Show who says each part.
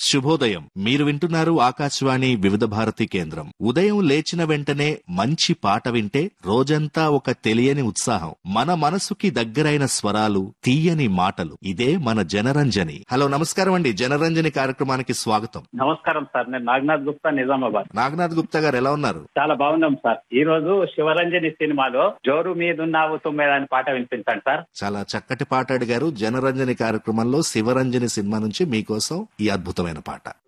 Speaker 1: శుభోదయం మీరు వింటున్నారు ఆకాశవాణి వివిధ భారతి కేంద్రం ఉదయం లేచిన వెంటనే మంచి పాట వింటే రోజంతా ఒక తెలియని ఉత్సాహం మన మనసుకి దగ్గరైన స్వరాలు తీయని మాటలు ఇదే మన జనరంజని హలో నమస్కారం అండి జనరంజని కార్యక్రమానికి స్వాగతం
Speaker 2: నమస్కారం సార్ నేను నాగనాథ్ గుప్తా నిజామాబాద్
Speaker 1: నాగనాథ్ గుప్తా గారు ఎలా ఉన్నారు
Speaker 2: చాలా బాగున్నాం సార్ ఈ రోజు శివరంజని సినిమాలో జోరు మీదున్నావు తుమ్మెద అని పాట వినిపించండి సార్
Speaker 1: చాలా చక్కటి పాట అడిగారు జనరంజని కార్యక్రమంలో శివరంజని సినిమా నుంచి మీకోసం ఈ అద్భుతమైన పాట